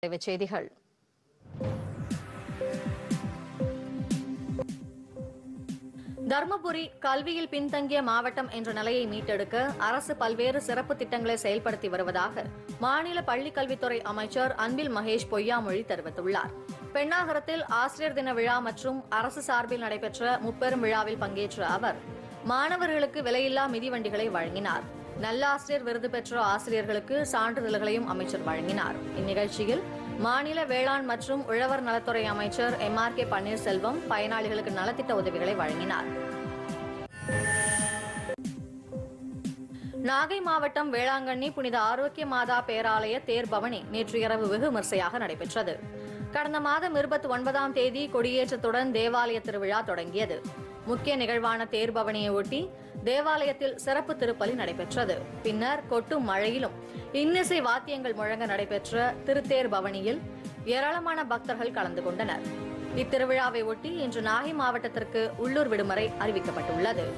தலைப்புச் செய்திகள் தர்மபுரி கல்வியில் பின்தங்கிய மாவட்டம் என்ற நிலையை மீட்டெடுக்க அரசு பல்வேறு சிறப்பு திட்டங்களை செயல்படுத்தி வருவதாக மாநில பள்ளிக் கல்வித்துறை அமைச்சர் அன்பில் மகேஷ் பொய்யாமொழி தெரிவித்துள்ளார் பெண்ணாகரத்தில் ஆசிரியர் தின விழா மற்றும் அரசு சார்பில் நடைபெற்ற முப்பெரும் விழாவில் பங்கேற்ற அவர் மாணவர்களுக்கு விலையில்லா மிதிவண்டிகளை வழங்கினார் நல்லாசிரியர் விருது பெற்ற ஆசிரியர்களுக்கு சான்றிதழ்களையும் அமைச்சர் வழங்கினார் இந்நிகழ்ச்சியில் மாநில வேளாண் மற்றும் உழவர் நலத்துறை அமைச்சர் எம் ஆர் கே பன்னீர்செல்வம் பயனாளிகளுக்கு நலத்திட்ட உதவிகளை வழங்கினார் நாகை மாவட்டம் வேளாங்கண்ணி புனித ஆரோக்கிய மாதா பேராலய தேர் பவனி நேற்று இரவு வெகு விமர்சையாக நடைபெற்றது கடந்த மாதம் இருபத்தி ஒன்பதாம் தேதி கொடியேற்றத்துடன் தேவாலய திருவிழா தொடங்கியது முக்கிய நிகழ்வான தேர் பவனியை ஒட்டி தேவாலயத்தில் சிறப்பு திருப்பலி நடைபெற்றது பின்னர் கொட்டும் மழையிலும் இன்னிசை வாத்தியங்கள் முழங்க நடைபெற்ற திருத்தேர் பவனியில் ஏராளமான பக்தர்கள் கலந்து கொண்டனர் இத்திருவிழாவை ஒட்டி இன்று நாகை மாவட்டத்திற்கு உள்ளூர் விடுமுறை அறிவிக்கப்பட்டுள்ளது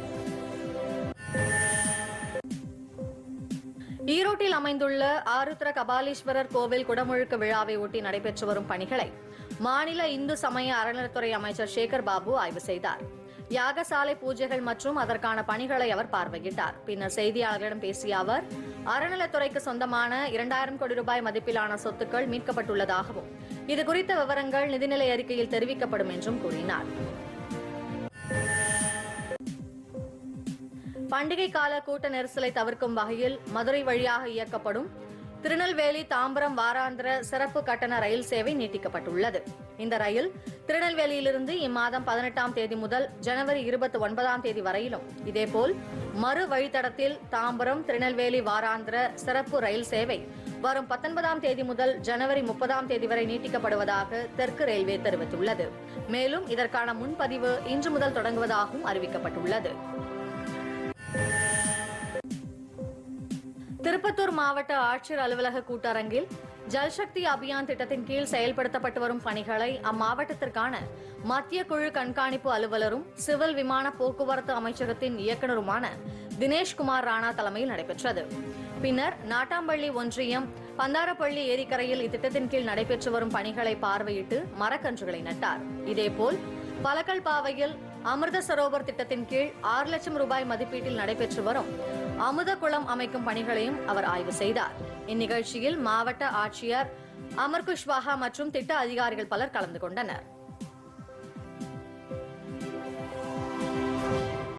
ஈரோட்டில் அமைந்துள்ள ஆருத்ர கபாலீஸ்வரர் கோவில் குடமுழுக்கு விழாவை ஒட்டி நடைபெற்று வரும் பணிகளை மாநில இந்து சமய அறநிலைத்துறை அமைச்சர் சேகர் பாபு ஆய்வு செய்தார் யாகசாலை பூஜைகள் மற்றும் அதற்கான பணிகளை அவர் பார்வையிட்டார் பின்னர் செய்தியாளர்களிடம் பேசிய அவர் அறநிலைத்துறைக்கு சொந்தமான இரண்டாயிரம் கோடி ரூபாய் மதிப்பிலான சொத்துக்கள் மீட்கப்பட்டுள்ளதாகவும் இதுகுறித்த விவரங்கள் நிதிநிலை அறிக்கையில் தெரிவிக்கப்படும் என்றும் கூறினார் பண்டிகை கால கூட்ட நெரிசலை தவிர்க்கும் வகையில் மதுரை வழியாக இயக்கப்படும் திருநெல்வேலி தாம்பரம் வாராந்திர சிறப்பு கட்டண ரயில் சேவை நீட்டிக்கப்பட்டுள்ளது இந்த ரயில் திருநெல்வேலியிலிருந்து இம்மாதம் பதினெட்டாம் தேதி முதல் ஜனவரி இருபத்தி ஒன்பதாம் தேதி வரையிலும் இதேபோல் மறு வழித்தடத்தில் தாம்பரம் திருநெல்வேலி வாராந்திர சிறப்பு ரயில் சேவை வரும் பத்தொன்பதாம் தேதி முதல் ஜனவரி முப்பதாம் தேதி வரை நீட்டிக்கப்படுவதாக தெற்கு ரயில்வே தெரிவித்துள்ளது மேலும் இதற்கான முன்பதிவு இன்று முதல் தொடங்குவதாகவும் அறிவிக்கப்பட்டுள்ளது திருப்பத்தூர் மாவட்ட ஆட்சியர் அலுவலக கூட்டரங்கில் ஜல்சக்தி அபியான் திட்டத்தின் கீழ் செயல்படுத்தப்பட்டு வரும் பணிகளை அம்மாவட்டத்திற்கான மத்திய குழு கண்காணிப்பு அலுவலரும் சிவில் விமான போக்குவரத்து அமைச்சகத்தின் இயக்குநருமான தினேஷ்குமார் ராணா தலைமையில் நடைபெற்றது பின்னர் நாட்டாம்பள்ளி ஒன்றியம் பந்தாரப்பள்ளி ஏரிக்கரையில் இத்திட்டத்தின் கீழ் நடைபெற்று வரும் பணிகளை பார்வையிட்டு மரக்கன்றுகளை நட்டார் இதேபோல் பலக்கல் பாவையில் அமிர்த சரோவர் திட்டத்தின் கீழ் ஆறு லட்சம் ரூபாய் மதிப்பீட்டில் நடைபெற்று வரும் அமுத குளம் அமைக்கும் பணிகளையும் அவர் ஆய்வு செய்தார் இந்நிகழ்ச்சியில் மாவட்ட ஆட்சியர் அமர் குஷ்வாஹா மற்றும் திட்ட அதிகாரிகள் பலர் கலந்து கொண்டனர்